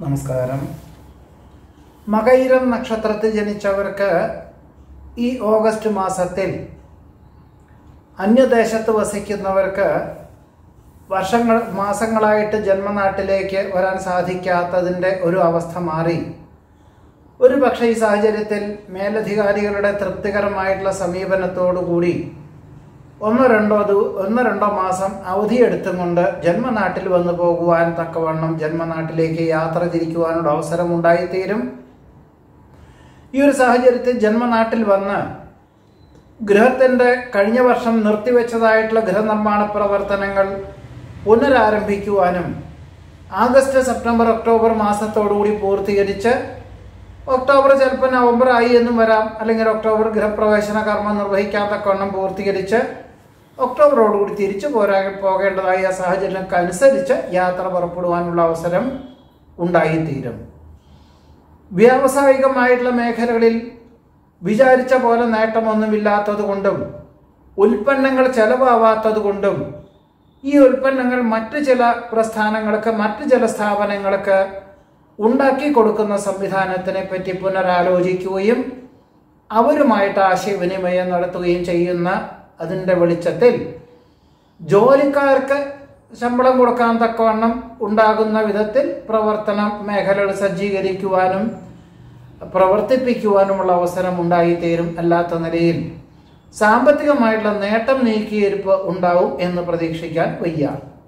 നമസ്കാരം മകയിരം നക്ഷത്രത്തിൽ ജനിച്ചവർക്ക് ഈ ഓഗസ്റ്റ് മാസത്തിൽ അന്യദേശത്ത് വസിക്കുന്നവർക്ക് വർഷങ്ങൾ മാസങ്ങളായിട്ട് ജന്മനാട്ടിലേക്ക് വരാൻ സാധിക്കാത്തതിൻ്റെ ഒരു അവസ്ഥ മാറി ഒരു പക്ഷേ ഈ സാഹചര്യത്തിൽ മേലധികാരികളുടെ തൃപ്തികരമായിട്ടുള്ള സമീപനത്തോടുകൂടി ഒന്നോ രണ്ടോ ദു ഒന്നോ രണ്ടോ മാസം അവധിയെടുത്തും കൊണ്ട് ജന്മനാട്ടിൽ വന്നു പോകുവാൻ തക്കവണ്ണം ജന്മനാട്ടിലേക്ക് യാത്ര തിരിക്കുവാനുള്ള അവസരം ഉണ്ടായിത്തീരും ഈ ഒരു സാഹചര്യത്തിൽ ജന്മനാട്ടിൽ വന്ന് ഗൃഹത്തിൻ്റെ കഴിഞ്ഞ വർഷം നിർത്തിവെച്ചതായിട്ടുള്ള ഗൃഹനിർമ്മാണ പ്രവർത്തനങ്ങൾ പുനരാരംഭിക്കുവാനും ആഗസ്റ്റ് സെപ്റ്റംബർ ഒക്ടോബർ മാസത്തോടുകൂടി പൂർത്തീകരിച്ച് ഒക്ടോബർ ചിലപ്പോൾ നവംബർ ആയി എന്നും വരാം അല്ലെങ്കിൽ ഒക്ടോബർ ഗൃഹപ്രവേശന കർമ്മം നിർവഹിക്കാൻ തക്കവണ്ണം പൂർത്തീകരിച്ച് ഒക്ടോബറോടുകൂടി തിരിച്ചു പോരാ പോകേണ്ടതായ സാഹചര്യങ്ങൾക്കനുസരിച്ച് യാത്ര പുറപ്പെടുവാനുള്ള അവസരം ഉണ്ടായിത്തീരും വ്യാവസായികമായിട്ടുള്ള മേഖലകളിൽ വിചാരിച്ച പോലെ നേട്ടമൊന്നുമില്ലാത്തത് കൊണ്ടും ഉൽപ്പന്നങ്ങൾ ചെലവാവാത്തത് കൊണ്ടും ഈ ഉൽപ്പന്നങ്ങൾ മറ്റ് ചില പ്രസ്ഥാനങ്ങൾക്ക് മറ്റ് ചില സ്ഥാപനങ്ങൾക്ക് ഉണ്ടാക്കി കൊടുക്കുന്ന സംവിധാനത്തിനെ പറ്റി പുനരാലോചിക്കുകയും അവരുമായിട്ട് ആശയവിനിമയം നടത്തുകയും ചെയ്യുന്ന അതിൻ്റെ വെളിച്ചത്തിൽ ജോലിക്കാർക്ക് ശമ്പളം കൊടുക്കാൻ തക്കവണ്ണം ഉണ്ടാകുന്ന വിധത്തിൽ പ്രവർത്തന മേഖലകൾ സജ്ജീകരിക്കുവാനും പ്രവർത്തിപ്പിക്കുവാനുമുള്ള അവസരം ഉണ്ടായിത്തീരും അല്ലാത്ത നിലയിൽ സാമ്പത്തികമായിട്ടുള്ള നേട്ടം നീക്കിയിരിപ്പ് ഉണ്ടാവും എന്ന് പ്രതീക്ഷിക്കാൻ വയ്യ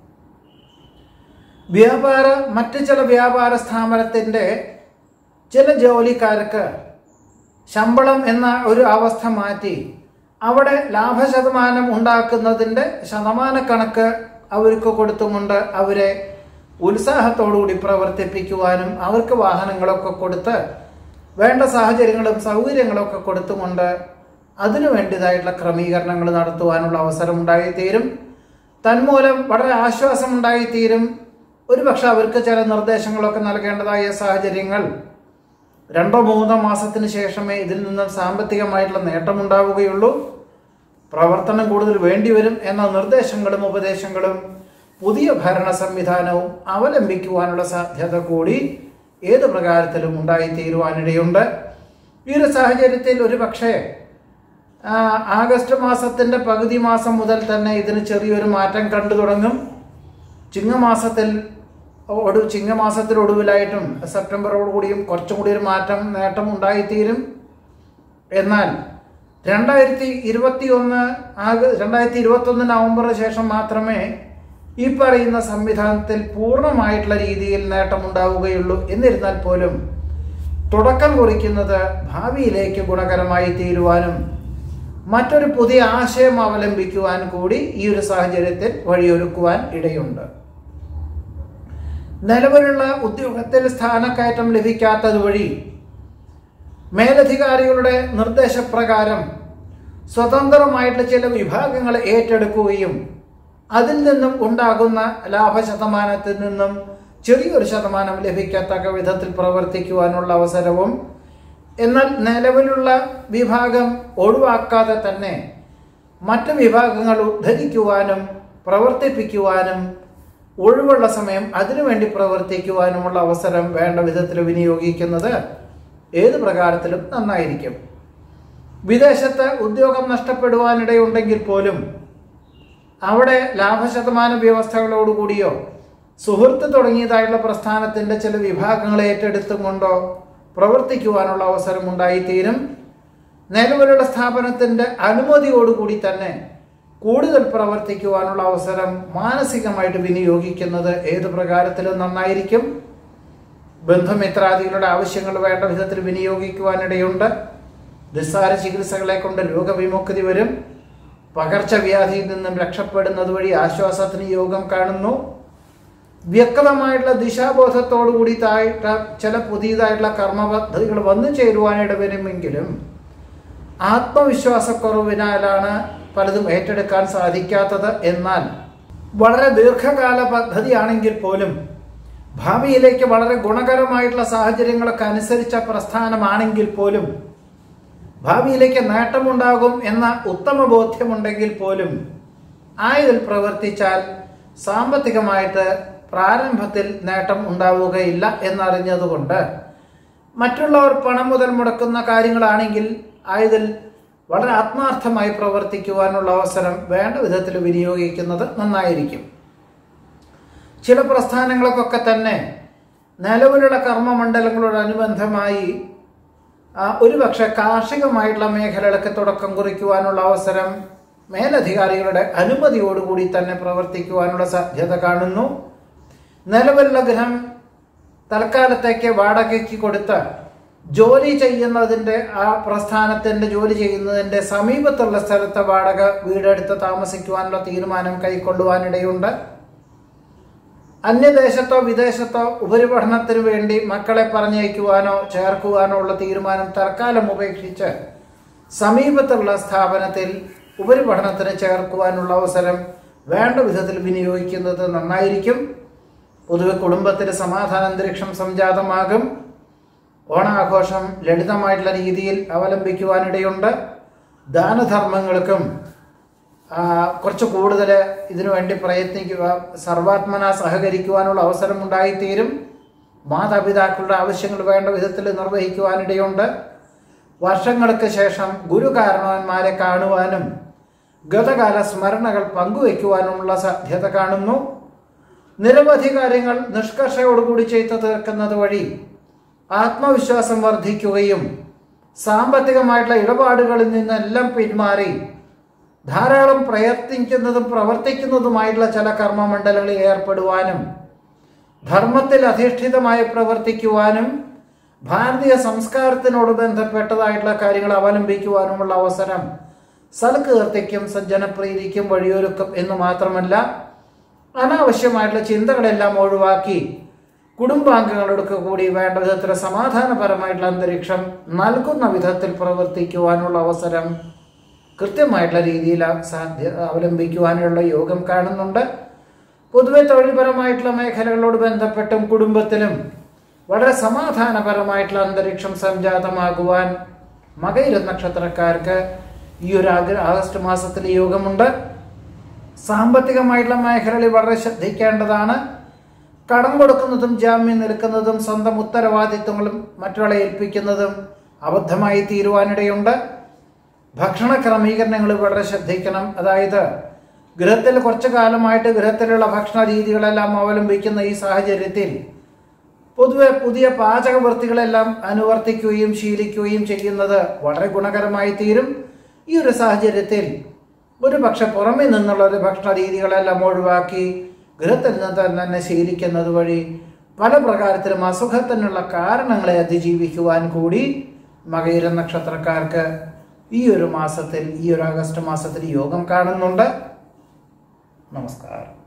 വ്യാപാര മറ്റ് ചില വ്യാപാര സ്ഥാപനത്തിൻ്റെ ചില ജോലിക്കാർക്ക് ശമ്പളം എന്ന ഒരു അവസ്ഥ മാറ്റി അവിടെ ലാഭശതമാനം ഉണ്ടാക്കുന്നതിൻ്റെ ശതമാനക്കണക്ക് അവർക്ക് കൊടുത്തുകൊണ്ട് അവരെ ഉത്സാഹത്തോടുകൂടി പ്രവർത്തിപ്പിക്കുവാനും അവർക്ക് വാഹനങ്ങളൊക്കെ കൊടുത്ത് വേണ്ട സാഹചര്യങ്ങളും സൗകര്യങ്ങളൊക്കെ കൊടുത്തുകൊണ്ട് അതിനു വേണ്ടിയതായിട്ടുള്ള ക്രമീകരണങ്ങൾ നടത്തുവാനുള്ള അവസരം ഉണ്ടായിത്തീരും തന്മൂലം വളരെ ആശ്വാസം ഉണ്ടായിത്തീരും ഒരുപക്ഷെ അവർക്ക് ചില നിർദ്ദേശങ്ങളൊക്കെ നൽകേണ്ടതായ സാഹചര്യങ്ങൾ രണ്ടോ മൂന്നോ മാസത്തിന് ശേഷമേ ഇതിൽ നിന്നും സാമ്പത്തികമായിട്ടുള്ള നേട്ടമുണ്ടാവുകയുള്ളൂ പ്രവർത്തനം കൂടുതൽ വേണ്ടിവരും എന്ന നിർദ്ദേശങ്ങളും ഉപദേശങ്ങളും പുതിയ ഭരണ സംവിധാനവും അവലംബിക്കുവാനുള്ള സാധ്യത കൂടി ഏത് പ്രകാരത്തിലും ഉണ്ടായിത്തീരുവാനിടയുണ്ട് ഈ ഒരു സാഹചര്യത്തിൽ ഒരു പക്ഷേ ആഗസ്റ്റ് മാസത്തിൻ്റെ പകുതി മാസം മുതൽ തന്നെ ഇതിന് ചെറിയൊരു മാറ്റം കണ്ടു തുടങ്ങും ചിങ്ങമാസത്തിൽ ഒടു ചിങ്ങമാസത്തിലൊടുവിലായിട്ടും സെപ്റ്റംബറോടുകൂടിയും കുറച്ചും കൂടി ഒരു മാറ്റം നേട്ടം ഉണ്ടായിത്തീരും എന്നാൽ രണ്ടായിരത്തി ഇരുപത്തി ഒന്ന് ആഗ രണ്ടായിരത്തി ഇരുപത്തൊന്ന് നവംബറിന് ശേഷം മാത്രമേ ഈ പറയുന്ന സംവിധാനത്തിൽ പൂർണ്ണമായിട്ടുള്ള രീതിയിൽ നേട്ടമുണ്ടാവുകയുള്ളൂ എന്നിരുന്നാൽ പോലും തുടക്കം കുറിക്കുന്നത് ഭാവിയിലേക്ക് ഗുണകരമായി തീരുവാനും മറ്റൊരു പുതിയ ആശയം അവലംബിക്കുവാൻ കൂടി ഈ ഒരു സാഹചര്യത്തിൽ വഴിയൊരുക്കുവാൻ ഇടയുണ്ട് നിലവിലുള്ള ഉദ്യോഗത്തിൽ സ്ഥാനക്കയറ്റം ലഭിക്കാത്തത് വഴി മേലധികാരികളുടെ നിർദ്ദേശപ്രകാരം സ്വതന്ത്രമായിട്ടുള്ള ചില വിഭാഗങ്ങൾ ഏറ്റെടുക്കുകയും അതിൽ നിന്നും ഉണ്ടാകുന്ന ലാഭശതമാനത്തിൽ നിന്നും ചെറിയൊരു ശതമാനം ലഭിക്കത്തക്ക വിധത്തിൽ പ്രവർത്തിക്കുവാനുള്ള അവസരവും എന്നാൽ നിലവിലുള്ള വിഭാഗം ഒഴിവാക്കാതെ തന്നെ മറ്റ് വിഭാഗങ്ങൾ ഉദ്ധരിക്കുവാനും പ്രവർത്തിപ്പിക്കുവാനും ഒഴിവുള്ള സമയം അതിനുവേണ്ടി പ്രവർത്തിക്കുവാനുമുള്ള അവസരം വേണ്ട വിധത്തിൽ വിനിയോഗിക്കുന്നത് ഏത് പ്രകാരത്തിലും നന്നായിരിക്കും വിദേശത്ത് ഉദ്യോഗം നഷ്ടപ്പെടുവാനിടയുണ്ടെങ്കിൽ പോലും അവിടെ ലാഭശതമാന വ്യവസ്ഥകളോടുകൂടിയോ സുഹൃത്ത് തുടങ്ങിയതായുള്ള പ്രസ്ഥാനത്തിൻ്റെ ചില വിഭാഗങ്ങളെ ഏറ്റെടുത്തും കൊണ്ടോ പ്രവർത്തിക്കുവാനുള്ള അവസരം ഉണ്ടായിത്തീരും നിലവിലുള്ള സ്ഥാപനത്തിൻ്റെ അനുമതിയോടുകൂടി തന്നെ കൂടുതൽ പ്രവർത്തിക്കുവാനുള്ള അവസരം മാനസികമായിട്ട് വിനിയോഗിക്കുന്നത് ഏത് പ്രകാരത്തിലും നന്നായിരിക്കും ബന്ധുമിത്രാദികളുടെ ആവശ്യങ്ങൾ വേണ്ട വിധത്തിൽ വിനിയോഗിക്കുവാനിടയുണ്ട് നിസ്സാര ചികിത്സകളെ കൊണ്ട് രോഗവിമുക്തി വരും പകർച്ചവ്യാധിയിൽ നിന്നും രക്ഷപ്പെടുന്നത് വഴി ആശ്വാസത്തിന് യോഗം കാണുന്നു വ്യക്തമായിട്ടുള്ള ദിശാബോധത്തോടു കൂടിയതായിട്ട് ചില പുതിയതായിട്ടുള്ള കർമ്മ പദ്ധതികൾ വന്നു ചേരുവാനിട വരുമെങ്കിലും ആത്മവിശ്വാസക്കുറവിനാലാണ് പലതും ഏറ്റെടുക്കാൻ സാധിക്കാത്തത് എന്നാൽ വളരെ ദീർഘകാല പദ്ധതിയാണെങ്കിൽ പോലും ഭാവിയിലേക്ക് വളരെ ഗുണകരമായിട്ടുള്ള സാഹചര്യങ്ങളൊക്കെ അനുസരിച്ച പ്രസ്ഥാനമാണെങ്കിൽ പോലും ഭാവിയിലേക്ക് നേട്ടമുണ്ടാകും എന്ന ഉത്തമ ബോധ്യമുണ്ടെങ്കിൽ പോലും ആയതിൽ പ്രവർത്തിച്ചാൽ സാമ്പത്തികമായിട്ട് പ്രാരംഭത്തിൽ നേട്ടം ഉണ്ടാവുകയില്ല എന്നറിഞ്ഞതുകൊണ്ട് മറ്റുള്ളവർ പണം മുതൽ മുടക്കുന്ന കാര്യങ്ങളാണെങ്കിൽ ആയതിൽ വളരെ ആത്മാർത്ഥമായി പ്രവർത്തിക്കുവാനുള്ള അവസരം വേണ്ട വിധത്തിൽ വിനിയോഗിക്കുന്നത് നന്നായിരിക്കും ചില പ്രസ്ഥാനങ്ങൾക്കൊക്കെ തന്നെ നിലവിലുള്ള കർമ്മമണ്ഡലങ്ങളോടനുബന്ധമായി ആ, ഒരുപക്ഷെ കാർഷികമായിട്ടുള്ള മേഖലകളൊക്കെ തുടക്കം കുറിക്കുവാനുള്ള അവസരം മേലധികാരികളുടെ അനുമതിയോടുകൂടി തന്നെ പ്രവർത്തിക്കുവാനുള്ള സാധ്യത കാണുന്നു നിലവിലുള്ള ഗ്രഹം തൽക്കാലത്തേക്ക് വാടകയ്ക്ക് കൊടുത്ത് ജോലി ചെയ്യുന്നതിൻ്റെ ആ പ്രസ്ഥാനത്തിൻ്റെ ജോലി ചെയ്യുന്നതിൻ്റെ സമീപത്തുള്ള സ്ഥലത്തെ വാടക വീടെടുത്ത് താമസിക്കുവാനുള്ള തീരുമാനം കൈക്കൊള്ളുവാനിടയുണ്ട് അന്യദേശത്തോ വിദേശത്തോ ഉപരിപഠനത്തിനു വേണ്ടി മക്കളെ പറഞ്ഞയക്കുവാനോ ചേർക്കുവാനോ ഉള്ള തീരുമാനം തൽക്കാലം ഉപേക്ഷിച്ച് സമീപത്തുള്ള സ്ഥാപനത്തിൽ ഉപരിപഠനത്തിന് ചേർക്കുവാനുള്ള അവസരം വേണ്ട വിധത്തിൽ വിനിയോഗിക്കുന്നത് നന്നായിരിക്കും പൊതുവെ കുടുംബത്തിൽ സമാധാന അന്തരീക്ഷം സംജാതമാകും ഓണാഘോഷം ലളിതമായിട്ടുള്ള രീതിയിൽ അവലംബിക്കുവാനിടയുണ്ട് ദാനധർമ്മങ്ങൾക്കും ആ, കുറച്ച് കൂടുതൽ ഇതിനു വേണ്ടി പ്രയത്നിക്കുക സർവാത്മന സഹകരിക്കുവാനുള്ള അവസരം ഉണ്ടായിത്തീരും മാതാപിതാക്കളുടെ ആവശ്യങ്ങൾ വേണ്ട വിധത്തിൽ നിർവഹിക്കുവാനിടയുണ്ട് വർഷങ്ങൾക്ക് ശേഷം ഗുരുകാരണവന്മാരെ കാണുവാനും ഗതകാല സ്മരണകൾ പങ്കുവയ്ക്കുവാനുമുള്ള സാധ്യത കാണുന്നു നിരവധി കാര്യങ്ങൾ നിഷ്കർഷയോടുകൂടി ചെയ്തു തീർക്കുന്നത് വഴി ആത്മവിശ്വാസം വർദ്ധിക്കുകയും സാമ്പത്തികമായിട്ടുള്ള ഇടപാടുകളിൽ നിന്നെല്ലാം പിന്മാറി ധാരാളം പ്രയത്നിക്കുന്നതും പ്രവർത്തിക്കുന്നതുമായിട്ടുള്ള ചില കർമ്മമണ്ഡലങ്ങളിൽ ഏർപ്പെടുവാനും ധർമ്മത്തിൽ അധിഷ്ഠിതമായി പ്രവർത്തിക്കുവാനും ഭാരതീയ സംസ്കാരത്തിനോട് ബന്ധപ്പെട്ടതായിട്ടുള്ള കാര്യങ്ങൾ അവലംബിക്കുവാനുമുള്ള അവസരം സൽകീർത്തിക്കും സജ്ജനപ്രീതിക്കും വഴിയൊരുക്കും എന്ന് മാത്രമല്ല അനാവശ്യമായിട്ടുള്ള ചിന്തകളെല്ലാം ഒഴിവാക്കി കുടുംബാംഗങ്ങളോടൊക്കെ കൂടി വേണ്ട വിധത്തിൽ സമാധാനപരമായിട്ടുള്ള അന്തരീക്ഷം നൽകുന്ന വിധത്തിൽ പ്രവർത്തിക്കുവാനുള്ള അവസരം കൃത്യമായിട്ടുള്ള രീതിയിൽ സാധ്യ അവലംബിക്കുവാനുള്ള യോഗം കാണുന്നുണ്ട് പൊതുവെ തൊഴിൽപരമായിട്ടുള്ള മേഖലകളോട് ബന്ധപ്പെട്ടും കുടുംബത്തിലും വളരെ സമാധാനപരമായിട്ടുള്ള അന്തരീക്ഷം സംജാതമാകുവാൻ മകയിര നക്ഷത്രക്കാർക്ക് ഈ ഒരു ആഗ്ര ആഗസ്റ്റ് മാസത്തിൽ യോഗമുണ്ട് സാമ്പത്തികമായിട്ടുള്ള മേഖലകളിൽ വളരെ ശ്രദ്ധിക്കേണ്ടതാണ് കടം കൊടുക്കുന്നതും ജാമ്യം നിൽക്കുന്നതും സ്വന്തം ഉത്തരവാദിത്വങ്ങളും മറ്റൊരാളെ ഏൽപ്പിക്കുന്നതും അബദ്ധമായി തീരുവാനിടയുണ്ട് ഭക്ഷണ ക്രമീകരണങ്ങൾ വളരെ ശ്രദ്ധിക്കണം അതായത് ഗൃഹത്തിൽ കുറച്ചു കാലമായിട്ട് ഗൃഹത്തിലുള്ള ഭക്ഷണ രീതികളെല്ലാം അവലംബിക്കുന്ന ഈ സാഹചര്യത്തിൽ പൊതുവെ പുതിയ പാചകവൃത്തികളെല്ലാം അനുവർത്തിക്കുകയും ശീലിക്കുകയും ചെയ്യുന്നത് വളരെ ഗുണകരമായി തീരും ഈ ഒരു സാഹചര്യത്തിൽ ഒരു പക്ഷെ പുറമെ നിന്നുള്ള ഒരു ഭക്ഷണ രീതികളെല്ലാം ഒഴിവാക്കി ഗൃഹത്തിൽ നിന്ന് തന്നെ ശീലിക്കുന്നത് വഴി പല പ്രകാരത്തിലും അസുഖത്തിനുള്ള കാരണങ്ങളെ അതിജീവിക്കുവാൻ കൂടി മകയിര നക്ഷത്രക്കാർക്ക് ഈ ഒരു മാസത്തിൽ ഈ ഒരു ആഗസ്റ്റ് മാസത്തിൽ യോഗം കാണുന്നുണ്ട് നമസ്കാരം